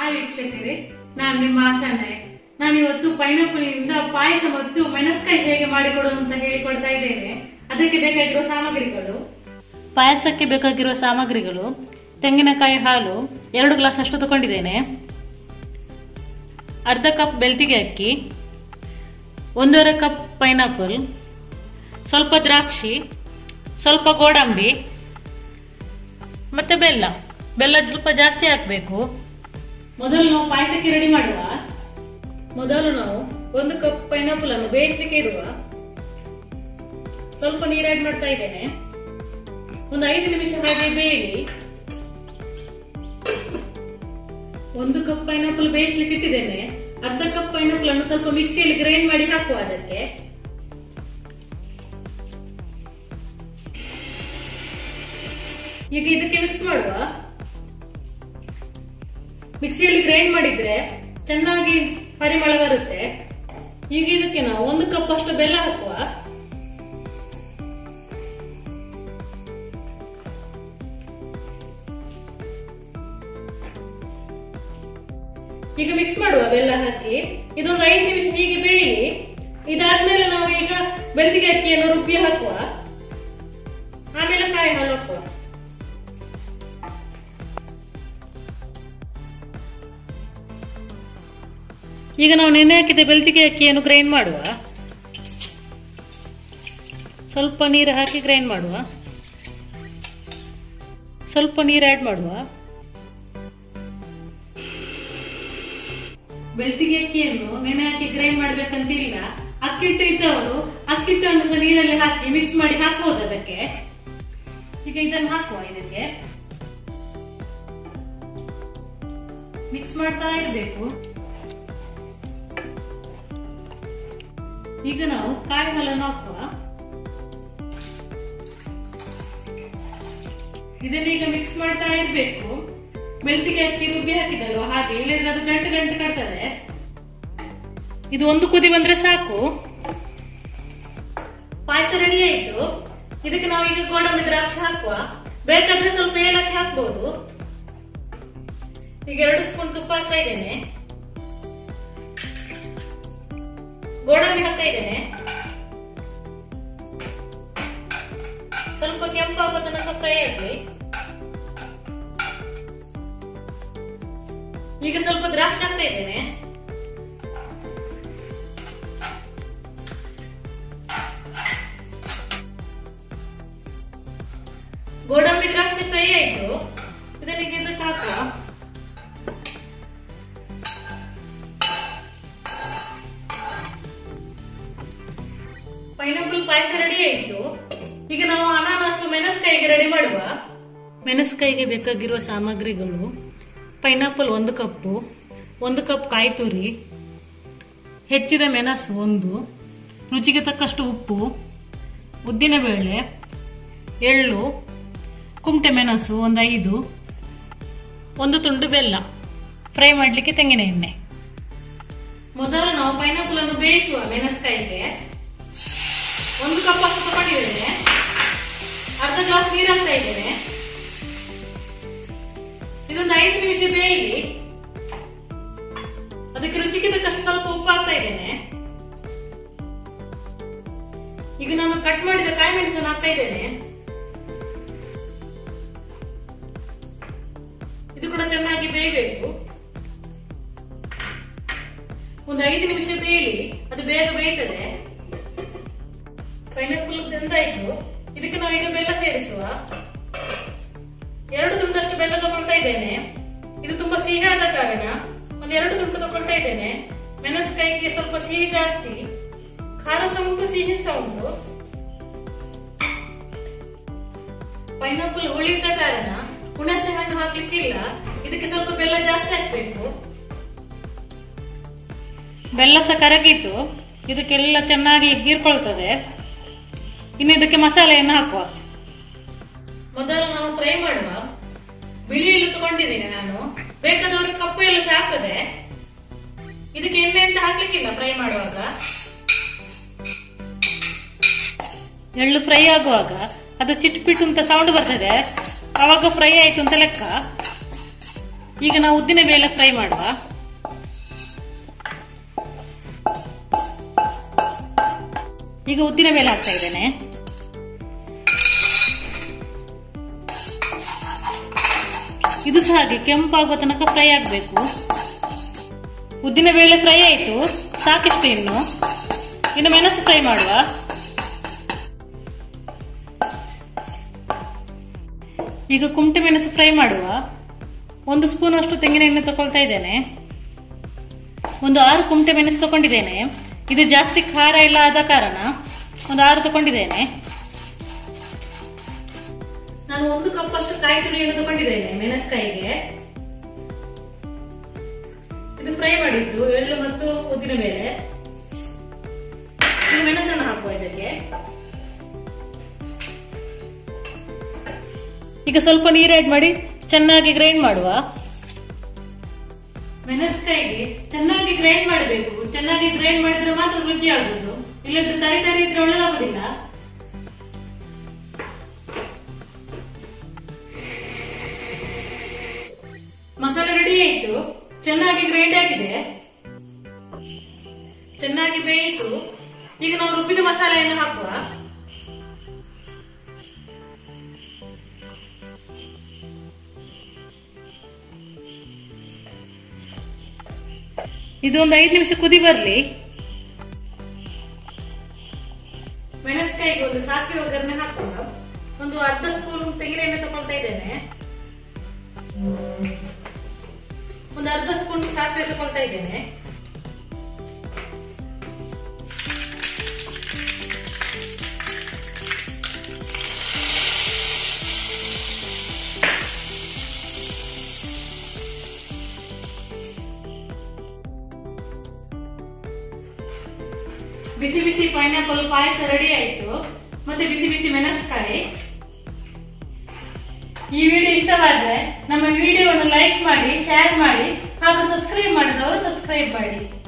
hi ವೀಕ್ಷಕರೇ ನಾನ್ ನಿಮ್ಮ ಆಶಾನೆ ನಾನು ಇವತ್ತು ಪೈನಾಪಲ್ ಇಂದ ಪಾಯಸ ಮತ್ತು ಮೆಣಸ್ಕಾಯಿ ಹೇಗೆ ಮಾಡಿಕೊಡೋದು ಅಂತ ಹೇಳಿಕೊಡ್ತಾ ಇದ್ದೇನೆ ಅದಕ್ಕೆ ಬೇಕಾಗಿರುವ ಸಾಮಗ್ರಿಗಳು ಪಾಯಸಕ್ಕೆ ಬೇಕಾಗಿರುವ ಸಾಮಗ್ರಿಗಳು ತೆಂಗಿನಕಾಯಿ ಹಾಲು ಎರಡು ಗ್ಲಾಸ್ ಅಷ್ಟು ತಗೊಂಡಿದ್ದೇನೆ ಅರ್ಧ ಕಪ್ ಬೆಳ್ತಿಗೆ ಅಕ್ಕಿ ಒಂದೂವರೆ ಕಪ್ ಪೈನಾಪಲ್ ಸ್ವಲ್ಪ ದ್ರಾಕ್ಷಿ ಸ್ವಲ್ಪ ಗೋಡಂಬಿ ಮತ್ತೆ ಬೆಲ್ಲ ಬೆಲ್ಲ ಸ್ವಲ್ಪ ಜಾಸ್ತಿ ಹಾಕಬೇಕು ಮೊದಲು ನಾವು ಪಾಯಸಕ್ಕೆ ರೆಡಿ ಮಾಡುವ ಮೊದಲು ನಾವು ಒಂದು ಕಪ್ ಪೈನಾಪಲ್ ಅನ್ನು ಬೇಯಿಸಲಿಕ್ಕೆ ಇಡುವ ಸ್ವಲ್ಪ ನೀರು ಆಡ್ ಮಾಡ್ತಾ ಇದ್ದೇನೆ ಒಂದು ಐದು ನಿಮಿಷ ಹಾಗೆ ಬೇಯಲಿ ಒಂದು ಕಪ್ ಪೈನಾಪಲ್ ಬೇಯಿಸ್ಲಿಕ್ಕೆ ಇಟ್ಟಿದ್ದೇನೆ ಅರ್ಧ ಕಪ್ ಪೈನಾಪಲ್ ಅನ್ನು ಸ್ವಲ್ಪ ಮಿಕ್ಸಿಯಲ್ಲಿ ಗ್ರೈಂಡ್ ಮಾಡಿ ಹಾಕುವ ಅದಕ್ಕೆ ಈಗ ಇದಕ್ಕೆ ಮಿಕ್ಸ್ ಮಾಡುವ ಮಿಕ್ಸಿಯಲ್ಲಿ ಗ್ರೈಂಡ್ ಮಾಡಿದ್ರೆ ಚೆನ್ನಾಗಿ ಪರಿಮಳ ಬರುತ್ತೆ ಈಗ ಇದಕ್ಕೆ ನಾವು ಒಂದು ಕಪ್ ಅಷ್ಟು ಬೆಲ್ಲ ಹಾಕುವ ಈಗ ಮಿಕ್ಸ್ ಮಾಡುವ ಬೆಲ್ಲ ಹಾಕಿ ಇದೊಂದು ಐದು ನಿಮಿಷ ಹೀಗೆ ಬೇಯಲಿ ಇದಾದ್ಮೇಲೆ ನಾವು ಈಗ ಬೆಳ್ತಿಗೆ ಅಕ್ಕಿಯನ್ನು ರುಬ್ಬಿ ಹಾಕುವ ಆಮೇಲೆ ಕಾಯಿ ಹಾಲು ಹಾಕುವ ಈಗ ನಾವು ನೆನೆ ಹಾಕಿದ ಬೆಳ್ತಿಗೆ ಅಕ್ಕಿಯನ್ನು ಗ್ರೈಂಡ್ ಮಾಡುವ ಸ್ವಲ್ಪ ನೀರು ಹಾಕಿ ಗ್ರೈಂಡ್ ಮಾಡುವ ಸ್ವಲ್ಪ ನೀರು ಆಡ್ ಮಾಡುವ ಬೆಳ್ತಿಗೆ ಅಕ್ಕಿಯನ್ನು ನೆನೆ ಹಾಕಿ ಗ್ರೈಂಡ್ ಮಾಡ್ಬೇಕಂತ ಇಲ್ಲ ಅಕ್ಕಿಟ್ಟು ಇದ್ದವರು ಅಕ್ಕಿಟ್ಟನ್ನು ಸಹ ನೀರಲ್ಲಿ ಹಾಕಿ ಮಿಕ್ಸ್ ಮಾಡಿ ಹಾಕ್ಬೋದು ಅದಕ್ಕೆ ಈಗ ಇದನ್ನು ಹಾಕುವ ಇದಕ್ಕೆ ಮಿಕ್ಸ್ ಮಾಡ್ತಾ ಇರಬೇಕು ಈಗ ನಾವು ಕಾಯಿ ಹಾಲನ್ನು ಹಾಕುವ ಇದನ್ನೀಗ ಮಿಕ್ಸ್ ಮಾಡ್ತಾ ಇರಬೇಕು ಬೆಳ್ತಿಗೆ ಅಕ್ಕಿ ರುಬ್ಬಿ ಹಾಕಿದಲ್ವ ಹಾಗೆ ಇಲ್ಲದ್ರೆ ಅದು ಗಂಟು ಗಂಟು ಕಟ್ತದೆ ಇದು ಒಂದು ಕುದಿ ಬಂದ್ರೆ ಸಾಕು ಪಾಯಸ ರೆಡಿ ಆಯ್ತು ಇದಕ್ಕೆ ನಾವು ಈಗ ಗೋಡಂಬಿ ದ್ರಾಕ್ಷಿ ಹಾಕುವ ಬೇಕಾದ್ರೆ ಸ್ವಲ್ಪ ಏಲಕ್ಕಿ ಹಾಕ್ಬಹುದು ಈಗ ಎರಡು ಸ್ಪೂನ್ ತುಪ್ಪ ಹಾಕ್ತಾ ಇದ್ದೇನೆ ಗೋಡಂಬಿ ಹಾಕ್ತಾ ಇದ್ದೇನೆ ಸ್ವಲ್ಪ ಕೆಂಪಾಗೋ ತನಕ ಫ್ರೈ ಆಗಲಿ ಈಗ ಸ್ವಲ್ಪ ದ್ರಾಕ್ಷಿ ಹಾಕ್ತಾ ಇದ್ದೇನೆ ಗೋಡಂಬಿ ದ್ರಾಕ್ಷಿ ಫ್ರೈ ಆಯ್ತು ಇದನ್ನೀಗ ಇದಕ್ಕೆ ಹಾಕುವ ಪೈನಾಪಲ್ ಪಾಯಸ ರೆಡಿ ಆಯ್ತು ಈಗ ನಾವು ಅನಾನಸು ಮೆಣಸ್ಕಾಯಿಗೆ ರೆಡಿ ಮಾಡುವ ಮೆಣಸ್ಕಾಯಿಗೆ ಬೇಕಾಗಿರುವ ಸಾಮಗ್ರಿಗಳು ಪೈನಾಪಲ್ ಒಂದು ಕಪ್ಪು ಒಂದು ಕಪ್ ಕಾಯಿ ತುರಿ ಹೆಚ್ಚಿದ ಮೆಣಸು ಒಂದು ರುಚಿಗೆ ತಕ್ಕಷ್ಟು ಉಪ್ಪು ಉದ್ದಿನಬೇಳೆ ಎಳ್ಳು ಕುಮಟೆ ಮೆಣಸು ಒಂದು ಐದು ಒಂದು ತುಂಡು ಬೆಲ್ಲ ಫ್ರೈ ಮಾಡಲಿಕ್ಕೆ ತೆಂಗಿನ ಎಣ್ಣೆ ಮೊದಲು ನಾವು ಪೈನಾಪಲ್ ಅನ್ನು ಬೇಯಿಸುವ ಮೆಣಸ್ಕಾಯಿಗೆ ಒಂದು ಕಪ್ ಅಷ್ಟು ತಗೊಂಡಿದ್ದೇನೆ ಅರ್ಧ ಗ್ಲಾಸ್ ನೀರು ಹಾಕ್ತಾ ಇದ್ದೇನೆ ಇದೊಂದು ಐದು ನಿಮಿಷ ಬೇಯಲಿ ಅದಕ್ಕೆ ರುಚಿಗೆ ತಕ್ಕಷ್ಟು ಸ್ವಲ್ಪ ಉಪ್ಪು ಹಾಕ್ತಾ ಇದ್ದೇನೆ ಈಗ ನಾನು ಕಟ್ ಮಾಡಿದ ಕಾಯಿ ಮೆಣಸನ್ನು ಹಾಕ್ತಾ ಇದ್ದೇನೆ ಇದು ಕೂಡ ಚೆನ್ನಾಗಿ ಬೇಯಬೇಕು ಒಂದು ಐದು ನಿಮಿಷ ಬೇಯಲಿ ಅದು ಬೇಗ ಬೇಯ್ತದೆ ಪೈನಾಪಲ್ ಬೆಂದಾಯ್ತು ಇದಕ್ಕೆ ನಾವೀಗ ಬೆಲ್ಲ ಸೇರಿಸುವ ಎರಡು ತುಂಡಷ್ಟು ಬೆಲ್ಲ ತಗೊಳ್ತಾ ಇದ್ದೇನೆ ಇದು ತುಂಬಾ ಸಿಹಿ ಆದ ಕಾರಣ ಒಂದು ಎರಡು ತುಂಡು ತಗೊಳ್ತಾ ಇದ್ದೇನೆ ಮೆಣಸ್ಕಾಯಿಗೆ ಸ್ವಲ್ಪ ಸಿಹಿ ಜಾಸ್ತಿ ಖಾರ ಸಹ ಉಂಟು ಸಿಹಿ ಸಹ ಉಂಟು ಪೈನಾಪಲ್ ಹುಳಿದ ಕಾರಣ ಹುಣಸೆ ಹಣ್ಣು ಹಾಕ್ಲಿಕ್ಕಿಲ್ಲ ಇದಕ್ಕೆ ಸ್ವಲ್ಪ ಬೆಲ್ಲ ಜಾಸ್ತಿ ಹಾಕ್ಬೇಕು ಬೆಲ್ಲ ಸಹ ಕರಗಿತ್ತು ಇದಕ್ಕೆಲ್ಲ ಚೆನ್ನಾಗಿ ಹೀರ್ಕೊಳ್ತದೆ ಇನ್ನು ಇದಕ್ಕೆ ಮಸಾಲೆಯನ್ನು ಹಾಕುವ ಮೊದಲು ನಾವು ಫ್ರೈ ಮಾಡುವ ಬಿಳಿ ಎಳ್ಳು ತಗೊಂಡಿದ್ದೇನೆ ನಾನು ಬೇಕಾದವರು ಕಪ್ಪು ಎಳ್ಳು ಸಹ ಆಗ್ತದೆ ಇದಕ್ಕೆ ಎಣ್ಣೆ ಅಂತ ಹಾಕ್ಲಿಕ್ಕಿಲ್ಲ ಫ್ರೈ ಮಾಡುವಾಗ ಎಳ್ಳು ಫ್ರೈ ಆಗುವಾಗ ಅದು ಚಿಟ್ ಪಿಟ್ ಅಂತ ಸೌಂಡ್ ಬರ್ತದೆ ಅವಾಗ ಫ್ರೈ ಆಯ್ತು ಅಂತ ಲೆಕ್ಕ ಈಗ ನಾವು ಉದ್ದಿನ ಬೇಳೆ ಫ್ರೈ ಮಾಡುವ ಈಗ ಉದ್ದಿನ ಬೇಳೆ ಹಾಕ್ತಾ ಇದ್ದೇನೆ ಇದು ಸಹ ಹಾಗೆ ಕೆಂಪಾಗುವ ತನಕ ಫ್ರೈ ಆಗಬೇಕು ಉದ್ದಿನ ಬೇಳೆ ಫ್ರೈ ಆಯಿತು ಸಾಕಿಷ್ಟು ಇನ್ನು ಇನ್ನು ಮೆಣಸು ಫ್ರೈ ಮಾಡುವ ಈಗ ಕುಮಟೆ ಮೆಣಸು ಫ್ರೈ ಮಾಡುವ ಒಂದು ಸ್ಪೂನ್ ಅಷ್ಟು ತೆಂಗಿನ ಎಣ್ಣೆ ತಗೊಳ್ತಾ ಇದ್ದೇನೆ ಒಂದು ಆರು ಕುಮಟೆ ಮೆಣಸು ತಗೊಂಡಿದ್ದೇನೆ ಇದು ಜಾಸ್ತಿ ಖಾರ ಇಲ್ಲ ಆದ ಕಾರಣ ಒಂದು ಆರು ತಗೊಂಡಿದ್ದೇನೆ ನಾನು ಒಂದು ಕಪ್ ಅಷ್ಟು ಕಾಯಿ ತುರಿಯನ್ನು ತಗೊಂಡಿದ್ದೇನೆ ಮೆಣಸ್ಕಾಯಿಗೆ ಇದು ಫ್ರೈ ಮಾಡಿದ್ದು ಎಳ್ಳು ಮತ್ತು ಉದ್ದಿನ ಬೇಳೆ ಇದು ಮೆಣಸನ್ನು ಹಾಕುವ ಇದಕ್ಕೆ ಈಗ ಸ್ವಲ್ಪ ನೀರು ಆಡ್ ಮಾಡಿ ಚೆನ್ನಾಗಿ ಗ್ರೈಂಡ್ ಮಾಡುವ ಮೆಣಸ್ಕಾಯಿಗೆ ಚೆನ್ನಾಗಿ ಗ್ರೈಂಡ್ ಮಾಡಬೇಕು ಚೆನ್ನಾಗಿ ಗ್ರೈಂಡ್ ಮಾಡಿದ್ರೆ ಮಾತ್ರ ರುಚಿ ಆಗುದು ಇಲ್ಲದ್ರೆ ತರಿ ತರಿ ಇದ್ರೆ ಒಳ್ಳೆದಾಗುದಿಲ್ಲ ಮಸಾಲೆ ರೆಡಿ ಆಯ್ತು ಚೆನ್ನಾಗಿ ಗ್ರೈಂಡ್ ಆಗಿದೆ ಚೆನ್ನಾಗಿ ಬೇಯಿತು ಈಗ ನಾವು ರುಬ್ಬಿದ ಮಸಾಲೆಯನ್ನು ಹಾಕುವ ಇದು ಒಂದು ಐದು ನಿಮಿಷ ಕುದಿ ಬರ್ಲಿ ಮೆಣಸ್ಕಾಯಿಗೆ ಒಂದು ಸಾಸಿವೆ ಒಗ್ಗರಣೆ ಹಾಕೋಣ ಒಂದು ಅರ್ಧ ಸ್ಪೂನ್ ತೆಂಗಿನ ಎಣ್ಣೆ ತಗೊಳ್ತಾ ಇದ್ದೇನೆ ಒಂದು ಅರ್ಧ ಸ್ಪೂನ್ ಸಾಸಿವೆ ತಗೊಳ್ತಾ ಇದ್ದೇನೆ ಬಿಸಿ ಬಿಸಿ ಪೈನಾಪಲ್ ಪಾಯಸ ರೆಡಿ ಆಯ್ತು ಮತ್ತೆ ಬಿಸಿ ಬಿಸಿ ಮೆಣಸ್ಕಾಯಿ ಈ ವಿಡಿಯೋ ಇಷ್ಟವಾದ್ರೆ ನಮ್ಮ ವಿಡಿಯೋವನ್ನು ಲೈಕ್ ಮಾಡಿ ಶೇರ್ ಮಾಡಿ ಹಾಗೂ ಸಬ್ಸ್ಕ್ರೈಬ್ ಮಾಡಿದವರು ಸಬ್ಸ್ಕ್ರೈಬ್ ಮಾಡಿ